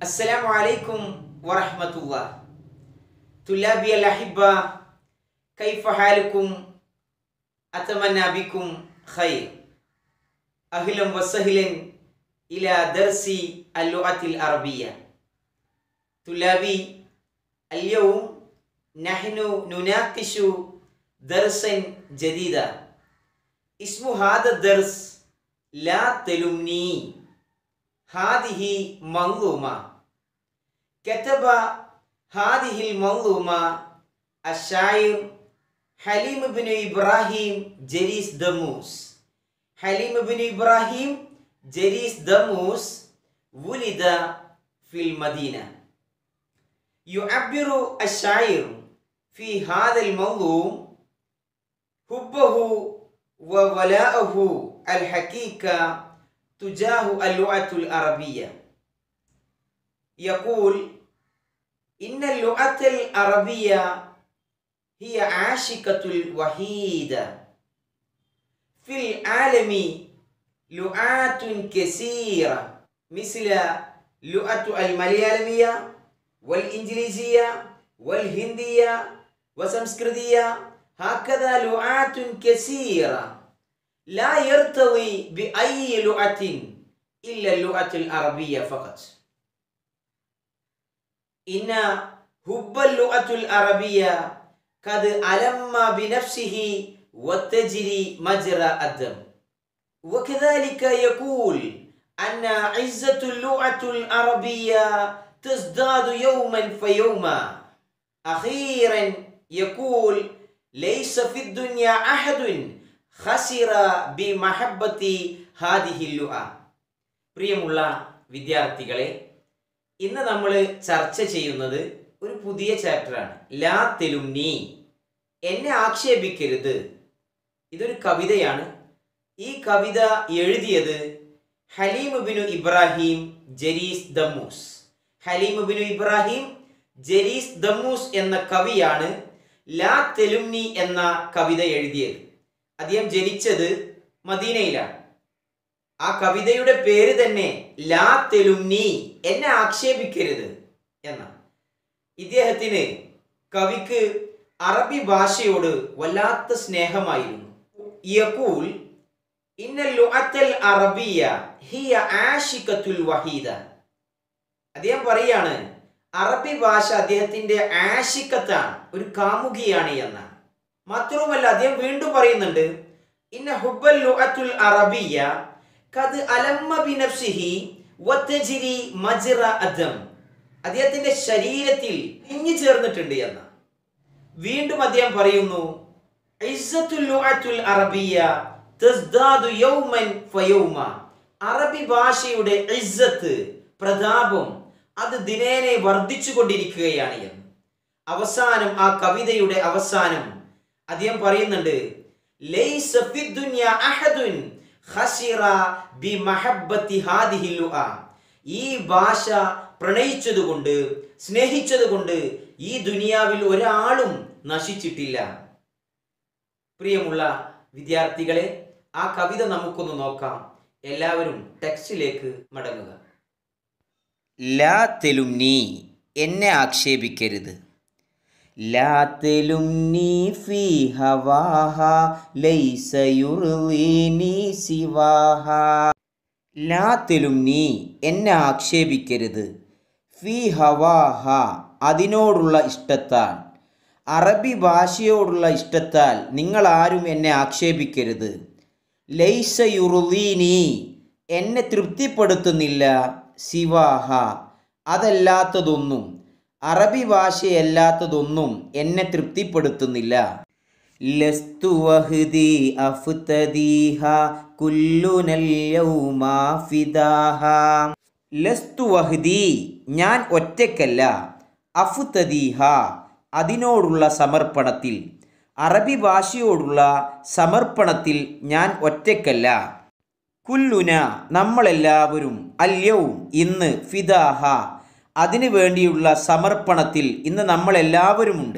السلام عليكم ورحمة الله طلابي الأحبة كيف حالكم أتمنى بكم خير أهلا وسهلا إلى درس اللغة العربية طلابي اليوم نحن نناقش درسا جديدا اسم هذا الدرس لا تلمني هذه منظومة كتب هذه المنظومة الشاعر حليم بن إبراهيم جريس دموس حليم بن إبراهيم جريس دموس ولد في المدينة يعبر الشاعر في هذا المنظوم حبه وولاءه الحقيقة تجاه اللغة العربية يقول إن اللغة العربية هي عاشقة الوحيدة في العالم لغات كثيرة مثل لغة المليالمية والإنجليزية والهندية وسمسكرتية هكذا لغات كثيرة لا يرتوي بأي لغة إلا اللغة العربية فقط إن حب اللغة العربية قد ألم بنفسه وتجري مجرى الدم وكذلك يقول أن عزة اللغة العربية تزداد يوما فيوما أخيرا يقول ليس في الدنيا أحد خسر بمحبة هذه اللغة പ്രിയമുള്ള വിദ്യാർത്ഥികളെ ഇന്ന് നമ്മൾ ചർച്ച ചെയ്യുന്നത് ഒരു പുതിയ ചാപ്റ്ററാണ് ലാ തെലുംനി എന്നെ ആക്ഷേപിക്കരുത് ഇതൊരു കവിതയാണ് ഈ കവിത എഴുതിയത് ഹലീമുബിനു ഇബ്രാഹിം ജരീസ് ദമ്മൂസ് ഹലീമുബിനു ഇബ്രാഹിം ജരീസ് ദമ്മൂസ് എന്ന കവിയാണ് ലാ തെലുംനി എന്ന കവിത എഴുതിയത് അദ്ദേഹം ജനിച്ചത് മദീനയിലാണ് ആ കവിതയുടെ പേര് തന്നെ ലാ തെലുംനി എന്നെ ആക്ഷേപിക്കരുത് എന്നാണ് ഇദ്ദേഹത്തിന് കവിക്ക് അറബി ഭാഷയോട് വല്ലാത്ത സ്നേഹമായിരുന്നു യഖൂൽ ഇന്ന ലുഅത്തൽ അറബിയ ഹിയ ആഷിഖത്തുൽ വഹീദ അദ്ദേഹം പറയാണ് അറബി ഭാഷ അദ്ദേഹത്തിന്റെ ആഷിക്കത്താണ് ഒരു കാമുകിയാണ് എന്നാണ് മാത്രവുമല്ല അദ്ദേഹം വീണ്ടും പറയുന്നുണ്ട് ഇന്ന ഹുബൽ ലുഅത്തുൽ അറബിയ കത് അലമ്മ ബിനഫ്സിഹി വതജ്രി മജ്റ അദം അദ്ദേഹത്തിന്റെ ശരീരത്തിൽ ഇഞ്ഞു ചേർന്നിട്ടുണ്ട് എന്ന വീണ്ടും അദ്ദേഹം പറയുന്നു ഇസ്സത്തുൽ ലുഅത്തുൽ അറബിയ തസ്ദാദു യൗമൻ ഫയൗമ അറബി ഭാഷയുടെ ഇസ്സത്ത് പ്രതാപം അത് ദിനേനെ വർദ്ധിച്ചു കൊണ്ടിരിക്കുകയാണ് എന്ന് അവസാനം ആ കവിതയുടെ അവസാനം അദ്ദേഹം പറയുന്നുണ്ട് ലൈസ ഫിദ്ദുനിയ അഹദുൻ ഖസിറ ബിമഹബ്ബത്തി ഹാദിഹി ലുഅ ഈ ഭാഷ പ്രണയിച്ചതുകൊണ്ട് സ്നേഹിച്ചതുകൊണ്ട് ഈ ദുനിയാവിൽ ഒരാളും നശിച്ചിട്ടില്ല പ്രിയമുള്ള വിദ്യാർത്ഥികളെ ആ കവിത നമുക്കൊന്ന് നോക്കാം എല്ലാവരും ടെക്സ്റ്റിലേക്ക് മടങ്ങുക ലാ തെലുംനി എന്നെ ആക്ഷേപിക്കരുത് ലാ തെലുംനി ഫീ ഹവാഹ ലൈസ യുർളീനി സിവാഹ ലാ തെലുംനി എന്നെ ആക്ഷേപിക്കരുത് ഫീ ഹവാഹ അതിനോടുള്ള ഇഷ്ടത്താൽ അറബി ഭാഷയോടുള്ള ഇഷ്ടത്താൽ നിങ്ങൾ ആരും എന്നെ ആക്ഷേപിക്കരുത് ലൈസ യുറുദീനി എന്നെ തൃപ്തിപ്പെടുത്തുന്നില്ല സിവാഹ അതല്ലാത്തതൊന്നും അറബി ഭാഷയല്ലാത്തതൊന്നും എന്നെ തൃപ്തിപ്പെടുത്തുന്നില്ല ലസ്തു വഹ്ദി അഫ്തദീഹ കുല്ലുനൽ യൗമ ഫിദാഹ ലസ്തു വഹ്ദി ഞാൻ ഒറ്റയ്ക്കല്ല അഫ്തദീഹ അതിനോടുള്ള സമർപ്പണത്തിൽ അറബി ഭാഷയോടുള്ള സമർപ്പണത്തിൽ ഞാൻ ഒറ്റയ്ക്കല്ല കുല്ലുന നമ്മളെല്ലാവരും അല്യവും ഇന്ന് ഫിദാഹ അതിനു വേണ്ടിയുള്ള സമർപ്പണത്തിൽ ഇന്ന് നമ്മളെല്ലാവരുമുണ്ട്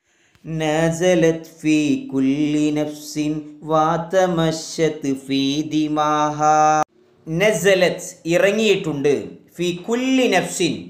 നസലത് ഫീ കുല്ലി നഫ്സിൻ വാതമശത് ഫീ ദിമാഹ നസലത് ഇറങ്ങിയിട്ടുണ്ട് ഫി കുല്ലി നഫ്സിൻ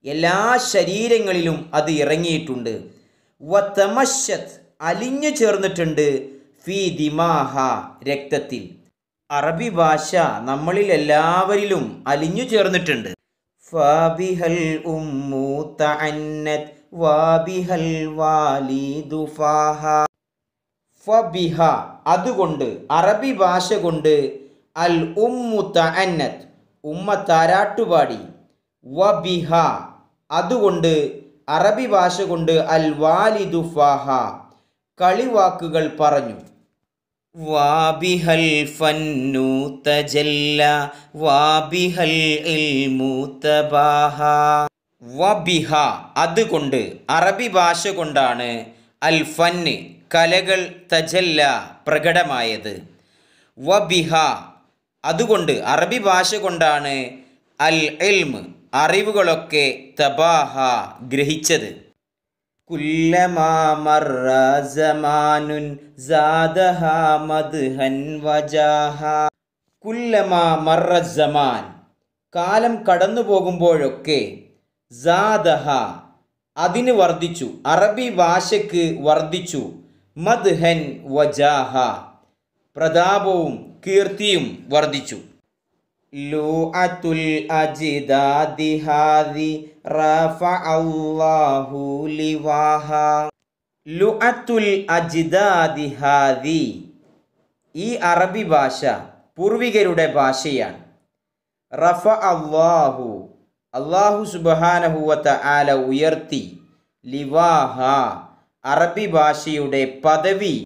എല്ലാ ശരീരങ്ങളിലും അത് ഇറങ്ങിയിട്ടുണ്ട് വത്തമശത്ത് അലിഞ്ഞു ചേർന്നിട്ടുണ്ട് ഫി ദിമാഹ രക്തത്തിൽ അറബി ഭാഷ നമ്മളിൽ എല്ലാവരിലും അലിഞ്ഞു ചേർന്നിട്ടുണ്ട് ഫാബിഹൽ ഉമ്മു തഅന്നത് വാബിഹൽ വാലിദു ഫാഹ ഫബിഹ അതുകൊണ്ട് അറബി ഭാഷ കൊണ്ട് അൽ ഉമ്മു തഅന്നത് ഉമ്മ താരാട്ടുപാടി വബിഹ അതുകൊണ്ട് അറബി ഭാഷ കൊണ്ട് അൽ വാലിദു ഫാഹ കളിവാക്കുകൾ പറഞ്ഞു വാബിഹൽ ഫന്നു തജല്ല വാബിഹൽ ഇൽമു തബാഹ വബിഹ അതുകൊണ്ട് അറബി ഭാഷ കൊണ്ടാണ് അൽ ഫന്ന് കലകൾ തജല്ല പ്രകടമായത് വബിഹ അതുകൊണ്ട് അറബി ഭാഷ കൊണ്ടാണ് അൽ ഇൽമ് അറിവുകളൊക്കെ തബാഹ ഗ്രഹിച്ചത് കുല്ലമാ മറ സമാനുൻ സാദഹ മദ്ഹൻ വജാഹ കുല്ലമാ മറ സമാൻ കാലം കടന്നു പോകുമ്പോഴൊക്കെ സാദഹ അതിന് വർദ്ധിച്ചു അറബി ഭാഷയ്ക്ക് വർദ്ധിച്ചു മദ്ഹൻ വജാഹ പ്രതാപവും കീർത്തിയും വർദ്ധിച്ചു ലൂഅത്തുൽ അജിദാദി ഹാദി റഫഅല്ലാഹു ലിവാഹ ലുഅത്തുൽ അജിദാദി ഹാദി ഈ അറബി ഭാഷ പൂർവികരുടെ ഭാഷയാണ് റഫ അള്ളാഹു അള്ളാഹു സുബഹാനഹുവത്ത ആല ഉയർത്തി ലിവാഹ അറബി ഭാഷയുടെ പദവി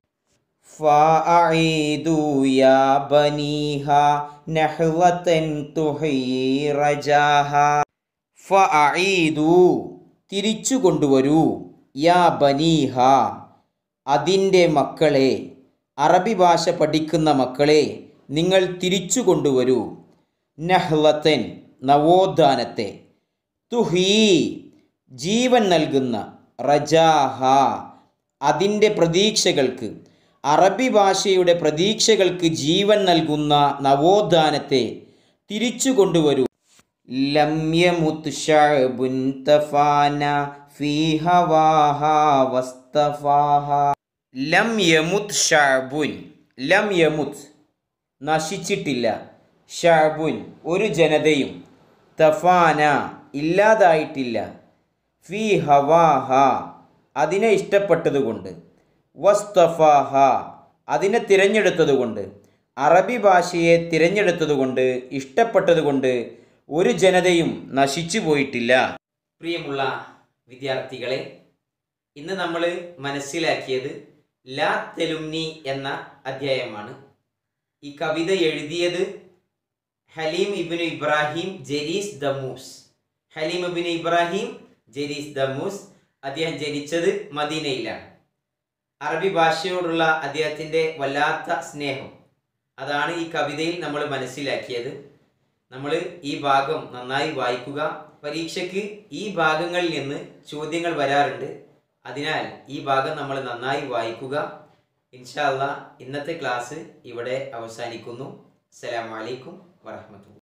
فأعيدوا يا بنيها نحوة تحيي رجاها فأعيدوا തിരിച്ചു കൊണ്ടുവരൂ യാ ബനീഹ അതിൻ്റെ മക്കളെ അറബി ഭാഷ പഠിക്കുന്ന മക്കളെ നിങ്ങൾ തിരിച്ചു കൊണ്ടുവരൂ നഹ്ലത്തൻ നവോത്ഥാനത്തെ തുഹീ ജീവൻ നൽകുന്ന റജാഹ അതിൻ്റെ പ്രതീക്ഷകൾക്ക് അറബി ഭാഷയുടെ പ്രതീക്ഷകൾക്ക് ജീവൻ നൽകുന്ന നവോത്ഥാനത്തെ തിരിച്ചു കൊണ്ടുവരൂ ലമ്യമുത് ഷഅബുൻ തഫാന ഫീ ഹവാഹ വസ്തഫാഹ ലം യമുത് ഷഅബുൻ ലം യമുത് നശിച്ചിട്ടില്ല ഷഅബുൻ ഒരു ജനതയും തഫാന ഇല്ലാതായിട്ടില്ല ഫീ ഹവാഹ അതിനെ ഇഷ്ടപ്പെട്ടതുകൊണ്ട് വസ്തഫാഹ അതിനെ തിരഞ്ഞെടുത്തതുകൊണ്ട് അറബി ഭാഷയെ തിരഞ്ഞെടുത്തതുകൊണ്ട് ഇഷ്ടപ്പെട്ടതുകൊണ്ട് ഒരു ജനതയും നശിച്ചു പോയിട്ടില്ല പ്രിയമുള്ള വിദ്യാർത്ഥികളെ ഇന്ന് നമ്മൾ മനസ്സിലാക്കിയത് ലാ തെലുംനി എന്ന അധ്യായമാണ് ഈ കവിത എഴുതിയത് ഹലീം ഇബിന് ഇബ്രാഹിം ജെരീസ് ദമൂസ് ഹലീം ഇബിന് ഇബ്രാഹിം ജെരീസ് ദമൂസ് അദ്ദേഹം ജനിച്ചത് മദീനയിലാണ് അറബി ഭാഷയോടുള്ള അദ്ദേഹത്തിൻ്റെ വല്ലാത്ത സ്നേഹം അതാണ് ഈ കവിതയിൽ നമ്മൾ മനസ്സിലാക്കിയത് നമ്മൾ ഈ ഭാഗം നന്നായി വായിക്കുക പരീക്ഷയ്ക്ക് ഈ ഭാഗങ്ങളിൽ നിന്ന് ചോദ്യങ്ങൾ വരാറുണ്ട് അതിനാൽ ഈ ഭാഗം നമ്മൾ നന്നായി വായിക്കുക ഇൻഷാല്ല ഇന്നത്തെ ക്ലാസ് ഇവിടെ അവസാനിക്കുന്നു അസ്സലാമു അലൈക്കും വറഹ്മത്തുള്ളാഹി